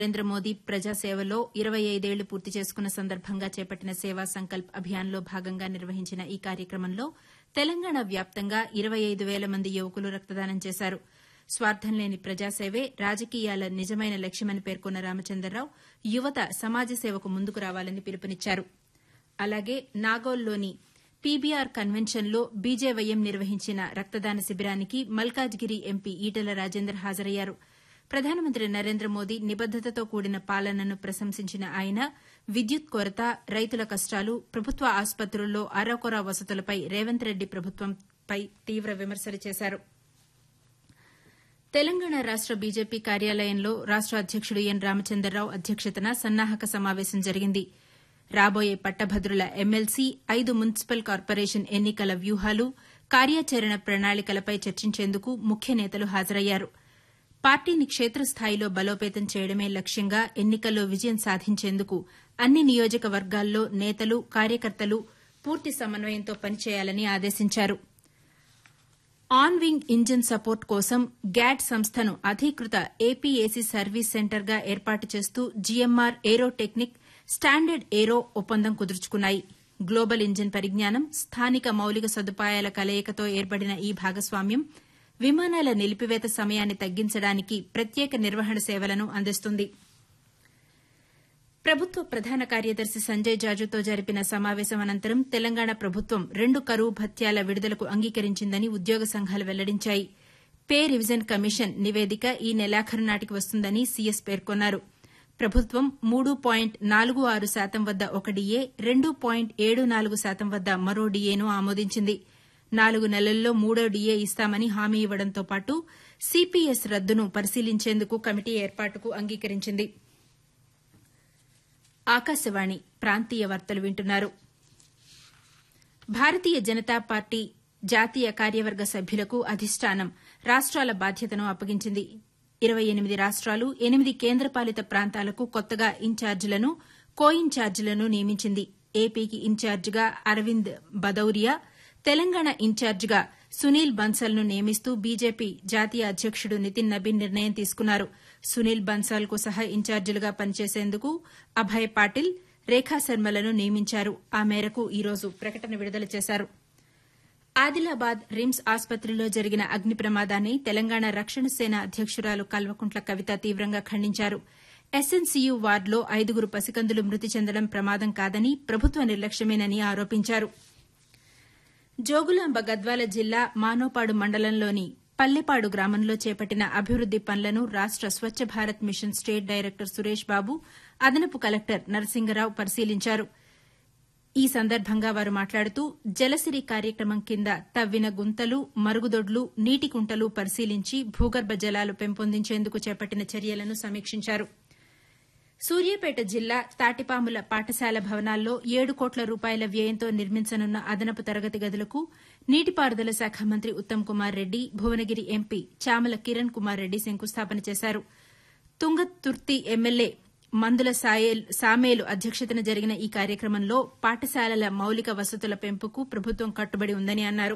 నరేంద్ర మోదీ ప్రజాసేవలో ఇరవై ఐదేళ్లు పూర్తి చేసుకున్న సందర్భంగా చేపట్టిన సేవా సంకల్ప్ అభియాన్లో భాగంగా నిర్వహించిన ఈ కార్యక్రమంలో తెలంగాణ వ్యాప్తంగా ఇరవై ఐదు వేల మంది యువకులు రక్తదానం చేశారు స్వార్థం లేని ప్రజాసేవే రాజకీయాల నిజమైన లక్ష్యమని పేర్కొన్న రామచంద్రరావు యువత సమాజ సేవకు ముందుకు రావాలని పిలుపునిచ్చారు అలాగే నాగోల్లోని పీబీఆర్ కన్వెన్షన్లో బీజేవైఎం నిర్వహించిన రక్తదాన శిబిరానికి మల్కాజ్గిరి ఎంపీ ఈటెల రాజేందర్ హాజరయ్యారు ప్రధానమంత్రి నరేంద్ర మోదీ నిబద్దతతో కూడిన పాలనను ప్రశంసించిన ఆయన విద్యుత్ కొరత రైతుల కష్టాలు ప్రభుత్వ ఆసుపత్రుల్లో అరకొర వసతులపై రేవంత్ రెడ్డి ప్రభుత్వంపై తీవ్ర విమర్శలు చేశారు తెలంగాణ రాష్ట బీజేపీ కార్యాలయంలో రాష్ట అధ్యకుడు ఎన్ రామచంద్రరావు అధ్యక్షతన సన్నాహక సమావేశం జరిగింది రాబోయే పట్టభద్రుల ఎమ్మెల్సీ ఐదు మున్సిపల్ కార్పొరేషన్ ఎన్నికల వ్యూహాలు కార్యాచరణ ప్రణాళికలపై చర్చించేందుకు ముఖ్య నేతలు హాజరయ్యారు పార్టీని క్షేత్రస్థాయిలో బలోపేతం చేయడమే లక్ష్యంగా ఎన్నికల్లో విజయం సాధించేందుకు అన్ని నియోజకవర్గాల్లో నేతలు కార్యకర్తలు పూర్తి సమన్వయంతో పనిచేయాలని ఆదేశించారు ఆన్ వింగ్ ఇంజిన్ సపోర్ట్ కోసం గ్యాట్ సంస్థను అధీకృత ఏపీఏసీ సర్వీస్ సెంటర్గా ఏర్పాటు చేస్తూ జీఎంఆర్ ఏరోటెక్నిక్ స్టాండర్డ్ ఏరో ఒప్పందం కుదుర్చుకున్నాయి గ్లోబల్ ఇంజిన్ పరిజ్ఞానం స్థానిక మౌలిక సదుపాయాల కలయికతో ఏర్పడిన ఈ భాగస్వామ్యం విమానాల నిలిపివేత సమయాన్ని తగ్గించడానికి ప్రత్యేక నిర్వహణ సేవలను అందిస్తుంది ప్రభుత్వ ప్రధాన కార్యదర్శి సంజయ్ జాజుతో జరిపిన సమావేశం అనంతరం తెలంగాణ ప్రభుత్వం రెండు కరువు భత్యాల విడుదలకు అంగీకరించిందని ఉద్యోగ సంఘాలు వెల్లడించాయి పే రివిజన్ కమిషన్ నివేదిక ఈ నెలాఖరు నాటికి వస్తుందని సీఎస్ పేర్కొన్నారు ప్రభుత్వం మూడు పాయింట్ నాలుగు ఆరు శాతం వద్ద ఒక డిఏ రెండు పాయింట్ ఏడు నాలుగు శాతం వద్ద మరో డిఏను ఆమోదించింది నాలుగు నెలల్లో మూడో డిఏ ఇస్తామని హామీ ఇవ్వడంతో పాటు సీపీఎస్ రద్దును పరిశీలించేందుకు కమిటీ ఏర్పాటుకు అంగీకరించింది ఆకాశవాణి ప్రాంతీయ వార్తలు వింటున్నారు భారతీయ జనతా పార్టీ జాతీయ కార్యవర్గ సభ్యులకు అధిష్టానం రాష్ట్రాల బాధ్యతను అప్పగించింది ఇరవై ఎనిమిది రాష్ట్రాలు ఎనిమిది కేంద్రపాలిత ప్రాంతాలకు కొత్తగా ఇన్ఛార్జీలను కో ఇన్ఛార్జీలను నియమించింది ఏపీకి ఇన్ఛార్జిగా అరవింద్ బదౌరియా తెలంగాణ ఇన్ఛార్జిగా సునీల్ బన్సల్ను నియమిస్తూ బీజేపీ జాతీయ అధ్యకుడు నితిన్ నబీన్ నిర్ణయం తీసుకున్నారు సునీల్ బన్సాల్కు సహా ఇన్ఛార్జీలుగా పనిచేసేందుకు అభయ్ పాటిల్ రేఖా శర్మలను నియమించారు ఆ మేరకు ఈ రోజు ప్రకటన విడుదల చేశారు ఆదిలాబాద్ రిమ్స్ ఆసుపత్రిలో జరిగిన అగ్ని ప్రమాదాన్ని తెలంగాణ రక్షణ సేన అధ్యకురాలు కల్వకుంట్ల కవిత తీవ్రంగా ఖండించారు ఎస్ఎన్సీయూ వార్డులో ఐదుగురు పసికందులు మృతి చెందడం ప్రమాదం కాదని ప్రభుత్వ నిర్లక్ష్యమేనని ఆరోపించారు జోగులాంబ గద్వాల జిల్లా మానోపాడు మండలంలోని పల్లెపాడు గ్రామంలో చేపట్టిన అభివృద్ది పనులను రాష్ట Swachh Bharat mission state director Suresh Babu అదనపు కలెక్టర్ నరసింగరావు పరిశీలించారు ఈ సందర్భంగా వారు మాట్లాడుతూ జలసిరి కార్యక్రమం కింద తవ్విన గుంతలు మరుగుదొడ్లు నీటి కుంటలు పరిశీలించి భూగర్భ జలాలు పెంపొందించేందుకు చేపట్టిన చర్యలను సమీక్షించారు సూర్యాపేట జిల్లా తాటిపాముల పాఠశాల భవనాల్లో ఏడు కోట్ల రూపాయల వ్యయంతో నిర్మించనున్న అదనపు తరగతి గదులకు నీటిపారుదల శాఖ మంత్రి ఉత్తమ్ కుమార్ రెడ్డి భువనగిరి ఎంపీ చామల కిరణ్ కుమార్ రెడ్డి శంకుస్థాపన చేశారు తుంగతుర్తి ఎమ్మెల్యే మందుల సామేలు అధ్యక్షతన జరిగిన ఈ కార్యక్రమంలో పాఠశాలల మౌలిక వసతుల పెంపుకు ప్రభుత్వం కట్టుబడి ఉందని అన్నారు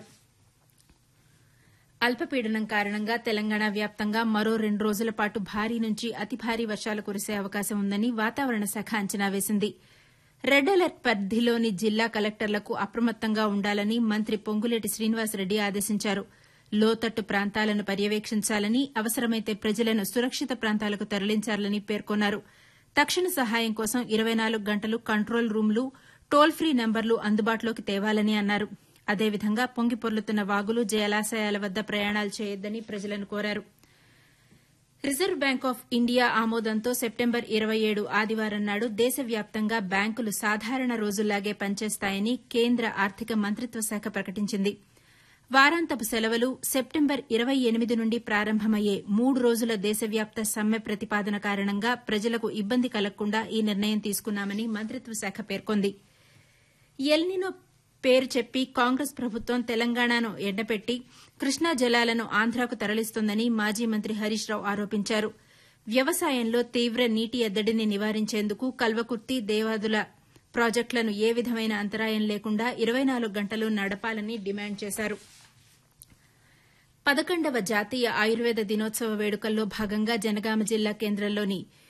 అల్పపీడనం కారణంగా తెలంగాణ వ్యాప్తంగా మరో రెండు రోజుల పాటు భారీ నుంచి అతి భారీ వర్షాలు కురిసే అవకాశం ఉందని వాతావరణ శాఖ అంచనా వేసింది రెడ్ అలర్ట్ పరిధిలోని జిల్లా కలెక్టర్లకు అప్రమత్తంగా ఉండాలని మంత్రి పొంగులేటి శ్రీనివాసరెడ్డి ఆదేశించారు లోతట్టు ప్రాంతాలను పర్యవేక్షించాలని అవసరమైతే ప్రజలను సురక్షిత ప్రాంతాలకు తరలించాలని పేర్కొన్నారు తక్షణ సహాయం కోసం ఇరవై నాలుగు గంటలు కంట్రోల్ రూమ్లు టోల్ ఫ్రీ నంబర్లు అందుబాటులోకి తేవాలని అన్నారు అదేవిధంగా పొంగి పొర్లుతున్న వాగులు జలాశయాల వద్ద ప్రయాణాలు చేయొద్దని ప్రజలను కోరారు రిజర్వ్ బ్యాంక్ ఆఫ్ ఇండియా ఆమోదంతో సెప్టెంబర్ ఇరవై ఏడు ఆదివారం నాడు దేశవ్యాప్తంగా బ్యాంకులు సాధారణ రోజుల్లాగే పనిచేస్తాయని కేంద్ర ఆర్థిక మంత్రిత్వ శాఖ ప్రకటించింది వారాంతపు సెలవులు సెప్టెంబర్ ఇరవై ఎనిమిది నుండి ప్రారంభమయ్యే మూడు రోజుల దేశవ్యాప్త సమ్మె ప్రతిపాదన కారణంగా ప్రజలకు ఇబ్బంది కలగకుండా ఈ నిర్ణయం తీసుకున్నామని మంత్రిత్వ శాఖ పేర్కొంది ఎల్నినో పేరు చెప్పి కాంగ్రెస్ ప్రభుత్వం తెలంగాణను ఎండపెట్టి కృష్ణా జలాలను ఆంధ్రాకు తరలిస్తోందని మాజీ మంత్రి హరీష్ రావు ఆరోపించారు వ్యవసాయంలో తీవ్ర నీటి ఎద్దడిని నివారించేందుకు కల్వకుర్తి దేవాదుల ప్రాజెక్టులను ఏ విధమైన అంతరాయం లేకుండా ఇరవై నాలుగు గంటలు నడపాలని డిమాండ్ చేశారు పదకొండవ జాతీయ ఆయుర్వేద దినోత్సవ వేడుకల్లో భాగంగా జనగామ జిల్లా కేంద్రంలోని